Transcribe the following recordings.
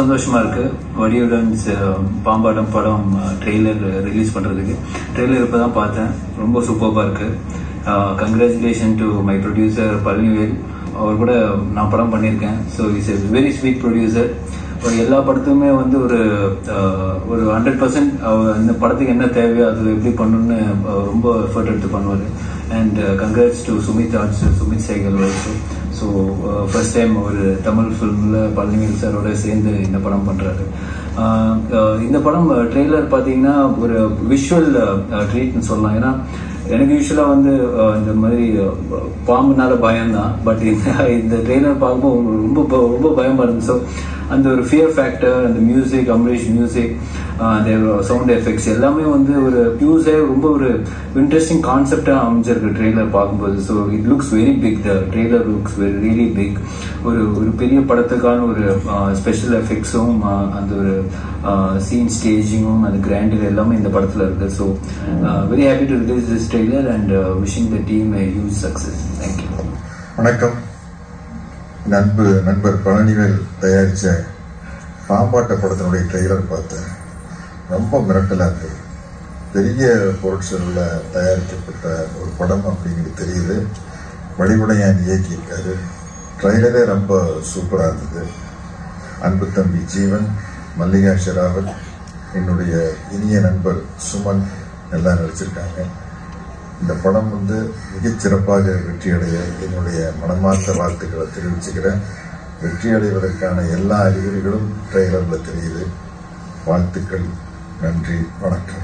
சந்தோஷமா இருக்கு வடிவுடன் பாம்பாட்டம் படம் ட்ரெய்லர் ரிலீஸ் பண்றதுக்கு ட்ரெய்லர் இப்போ தான் பார்த்தேன் ரொம்ப சூப்பராக இருக்கு congratulation to my producer Palanivel அவர் கூட நான் படம் பண்ணியிருக்கேன் so is a very sweet producer ஒரு எல்லா படத்துக்குமே வந்து ஒரு அஹ், ஒரு ஹண்ட்ரட் பர்சன்ட் இந்த படத்துக்கு என்ன தேவையோ அது எப்படி பண்ணணும்னு அஹ், ரொம்ப எஃபர்ட் எடுத்து பண்ணுவார் and congrats to Sumit Arts Sumit Sehgal also so first time ஒரு தமிழ் ஃபிலிமில் பழனிவேல் சாரோட சேர்ந்து இந்த படம் பண்ணுறாரு இந்த படம் ட்ரெய்லர் பார்த்தீங்கன்னா ஒரு விஷுவல் ட்ரீட்னு சொல்லலாம் ஏன்னா எனக்கு யூஸ்வலாக வந்து அஹ், இந்த மாதிரி அஹ், பாம்புனால பயம்தான் பட் இந்த இந்த ட்ரெய்லர் பார்க்கும்போது ரொம்ப ப- ரொம்ப பயமா இருந்துச்சு ஸோ அந்த ஒரு ஃபியர் ஃபேக்டர் அந்த மியூசிக் அம்ரீஷ் மியூசிக் அந்த சவுண்ட் எஃபெக்ட்ஸ் எல்லாமே வந்து ஒரு யூஸே ரொம்ப ஒரு இன்ட்ரெஸ்டிங் கான்செப்டாக அமைஞ்சிருக்கு ட்ரெய்லர் பார்க்கும்போது so it looks very big the trailer looks very really big ஒரு ஒரு பெரிய படத்துக்கான ஒரு ஸ்பெஷல் எஃபெக்ட்ஸும் அந்த ஒரு சீன் ஸ்டேஜிங்கும் அந்த கிராண்டர் எல்லாமே இந்த படத்தில் இருக்கு so very happy to release this trailer and wishing the team a huge success thank you வணக்கம் நண்பு நண்பர் பழனிவேல் தயாரித்த பாம்பாட்ட படத்தினுடைய ட்ரெய்லர் பார்த்தேன் ரொம்ப மிரட்டலாக இருந்தது பெரிய பொருட்செலவில் தயாரிக்கப்பட்ட ஒரு படம் அப்படிங்கிறது தெரியுது வடிவுடையான் இயக்கியிருக்காரு ட்ரெய்லரே ரொம்ப சூப்பராக இருந்தது அன்பு தம்பி ஜீவன் மல்லிகா ஷெராவத் என்னுடைய இனிய நண்பர் சுமன் எல்லாம் நடிச்சிருக்காங்க இந்த படம் வந்து மிகச் சிறப்பாக வெற்றியடைய என்னுடைய மனமார்ந்த வாழ்த்துக்களை தெரிவிச்சுக்கிறேன் வெற்றி அடைவதற்கான எல்லா அறிகுறிகளும் ட்ரெய்லர்ல தெரியுது வாழ்த்துக்கள் நன்றி வணக்கம்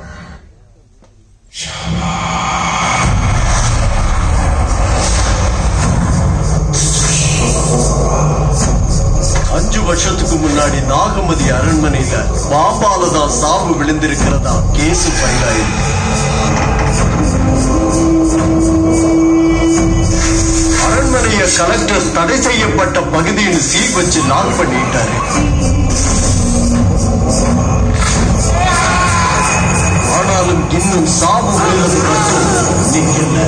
அஞ்சு வருஷத்துக்கு முன்னாடி நாகமதி அரண்மனையில பாம்பால தான் சாவு விழுந்திருக்கிறதா கேஸ் ஃபைல் ஆயிருக்கு அரண்மனைய கலெக்டர் தடை செய்யப்பட்ட பகுதின்னு சீல் வச்சு லாக் பண்ணிட்டாரு ஆனாலும் இன்னும் சாவு விழுந்தது மட்டும் நிக்கல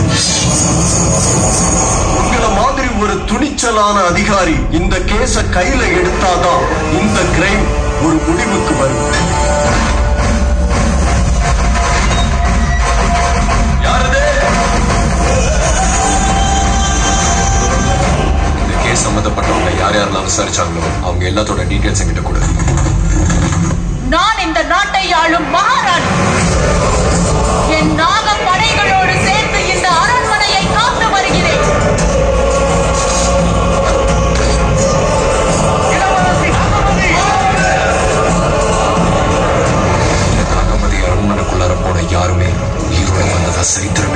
உங்களை மாதிரி ஒரு துணிச்சலான அதிகாரி இந்த கேஸ கையில எடுத்தாதான் இந்த கிரைம் ஒரு முடிவுக்கு வரும் யாரது இந்த கேஸ் சம்பந்தப்பட்டவங்க யார் யாரெல்லாம் விசாரிச்சாங்களோ அவங்க எல்லாத்தோட டீடைல்ஸ் என்கிட்ட கொடு நான் இந்த நாட்டை ஆளும் மகாராணி என் நாக படைகளோடு சேர்ந்து இந்த அரண்மனையை காத்து வருகிறேன் நாகமதி அரண்மனைக்குள்ளார போன யாருமே உயிரோட வந்ததா சரித்திரம்